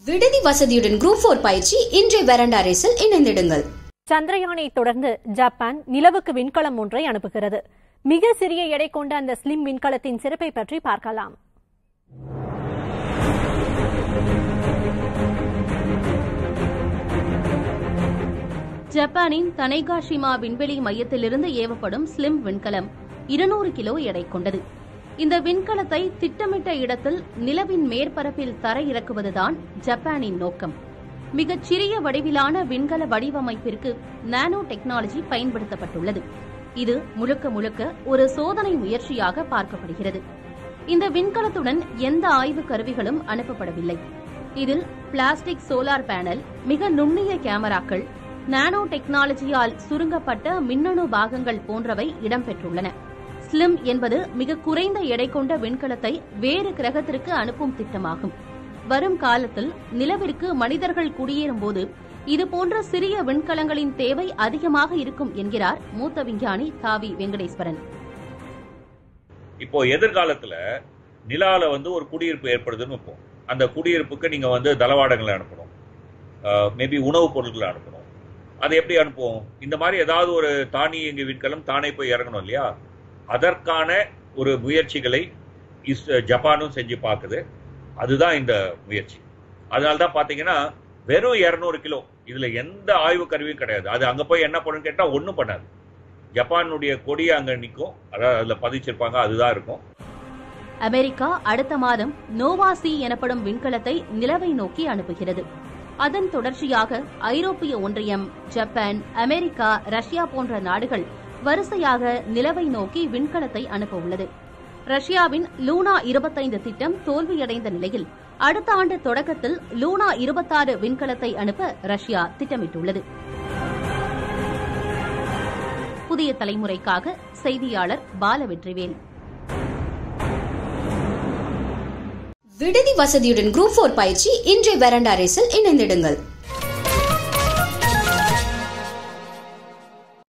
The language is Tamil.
விடுதி வசதியுடன் குரூப் ஃபோர் பயிற்சி இன்றைய வெரண்டா ரேஸில் இணைந்திடுங்கள் சந்திரயானை தொடர்ந்து ஜப்பான் நிலவுக்கு விண்கலம் ஒன்றை அனுப்புகிறது மிக சிறிய எடை கொண்ட அந்த ஸ்லிம் விண்கலத்தின் சிறப்பை பற்றி பார்க்கலாம் ஜப்பானின் தனைகாஷிமா விண்வெளி மையத்திலிருந்து ஏவப்படும் ஸ்லிம் விண்கலம் இருநூறு கிலோ எடை கொண்டது இந்த விண்கலத்தை திட்டமிட்ட இடத்தில் நிலவின் மேற்பரப்பில் தர இறக்குவதுதான் ஜப்பானின் நோக்கம் மிகச் சிறிய வடிவிலான விண்கல வடிவமைப்பிற்கு நானோ டெக்னாலஜி பயன்படுத்தப்பட்டுள்ளது இது முழுக்க முழுக்க ஒரு சோதனை முயற்சியாக பார்க்கப்படுகிறது இந்த விண்கலத்துடன் எந்த ஆய்வு கருவிகளும் அனுப்பப்படவில்லை இதில் பிளாஸ்டிக் சோலார் பேனல் மிக நுண்ணிய கேமராக்கள் நானோ டெக்னாலஜியால் சுருங்கப்பட்ட மின்னணு பாகங்கள் போன்றவை இடம்பெற்றுள்ளன ஸ்லிம் என்பது மிக குறைந்த எடை கொண்ட விண்கலத்தை வேறு கிரகத்திற்கு அனுப்பும் திட்டமாகும் வரும் காலத்தில் நிலவிற்கு மனிதர்கள் குடியேறும்போது இதுபோன்ற சிறிய விண்கலங்களின் தேவை அதிகமாக இருக்கும் என்கிறார் மூத்த விஞ்ஞானி தாவி வெங்கடேஸ்வரன் இப்போ எதிர்காலத்துல நிலால வந்து ஒரு குடியிருப்பு ஏற்படுதுன்னு வைப்போம் அந்த குடியிருப்புக்கு நீங்க வந்து தளவாடங்களை அனுப்பணும் மேபி உணவுப் பொருட்களை அனுப்பணும் அதை எப்படி அனுப்புவோம் இந்த மாதிரி ஏதாவது ஒரு தானியங்கி விண்கலம் தானே போய் இறங்கணும் இல்லையா அதற்கான ஒரு முயற்சிகளை இஸ் ஜப்பானும் செஞ்சு பார்க்குது அதுதான் இந்த முயற்சி அதனால தான் பார்த்தீங்கன்னா வெறும் இரநூறு கிலோ இதுல எந்த ஆய்வு கருவியும் கிடையாது அது அங்க போய் என்ன பண்ணுன்னு கேட்டா ஒன்றும் பண்ணாது ஜப்பானுடைய கொடி அங்க நிற்கும் அதாவது அதுல பதிச்சிருப்பாங்க அதுதான் இருக்கும் அமெரிக்கா அடுத்த மாதம் நோவா சி எனப்படும் விண்கலத்தை நிலவை நோக்கி அனுப்புகிறது அதன் தொடர்ச்சியாக ஐரோப்பிய ஒன்றியம் ஜப்பான் அமெரிக்கா ரஷ்யா போன்ற நாடுகள் வரிசையாக நிலவை நோக்கி விண்கலத்தை அனுப்ப உள்ளது ரஷ்யாவின் லூனா இருபத்தைந்து திட்டம் தோல்வியடைந்த நிலையில் அடுத்த ஆண்டு தொடக்கத்தில் லூனா இருபத்தாறு விண்கலத்தை அனுப்ப ரஷ்யா திட்டமிட்டுள்ளது புதிய தலைமுறைக்காக செய்தியாளர் பாலவெற்றிவேல் விடுதி வசதியுடன் குரூப் ஃபோர் பயிற்சி இன்றைய வெரண்டா ரேஸில் இணைந்திடுங்கள்